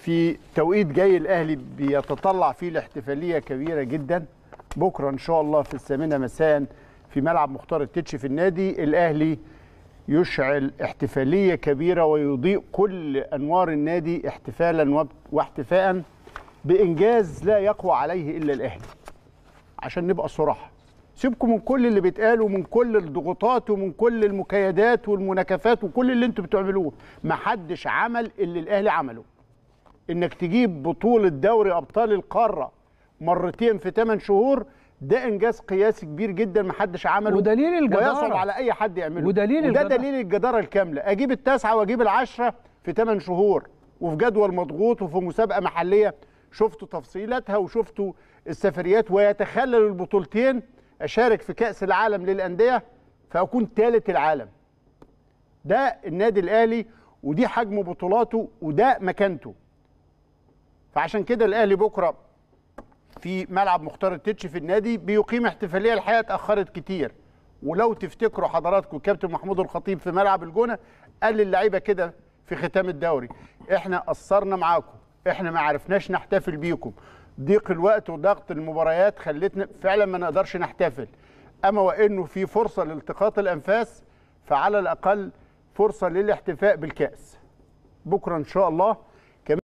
في توقيت جاي الاهلي بيتطلع فيه لاحتفاليه كبيره جدا بكره ان شاء الله في الثامنه مساء في ملعب مختار التتش في النادي الاهلي يشعل احتفاليه كبيره ويضيء كل انوار النادي احتفالا وب- واحتفاء بانجاز لا يقوى عليه الا الاهلي عشان نبقى صراحه سيبكم من كل اللي بيتقال ومن كل الضغوطات ومن كل المكايدات والمناكفات وكل اللي انتوا بتعملوه ما حدش عمل اللي الاهلي عمله انك تجيب بطوله دوري ابطال القاره مرتين في 8 شهور ده انجاز قياسي كبير جدا ما حدش عمله ودليل الجدارة. ويصعب على اي حد يعمله ودليل وده الجدارة. دليل الجداره الكامله اجيب التاسعه واجيب العشره في 8 شهور وفي جدول مضغوط وفي مسابقه محليه شفتوا تفصيلاتها وشفتوا السفريات ويتخلل البطولتين اشارك في كاس العالم للانديه فاكون ثالث العالم ده النادي الاهلي ودي حجم بطولاته وده مكانته فعشان كده الاهلي بكره في ملعب مختار التتش في النادي بيقيم احتفاليه الحقيقه اتاخرت كتير ولو تفتكروا حضراتكم كابتن محمود الخطيب في ملعب الجونه قال للعيبه كده في ختام الدوري احنا قصرنا معاكم احنا ما عرفناش نحتفل بيكم ضيق الوقت وضغط المباريات خلتنا فعلا ما نقدرش نحتفل اما وانه في فرصه لالتقاط الانفاس فعلى الاقل فرصه للاحتفاء بالكاس بكره ان شاء الله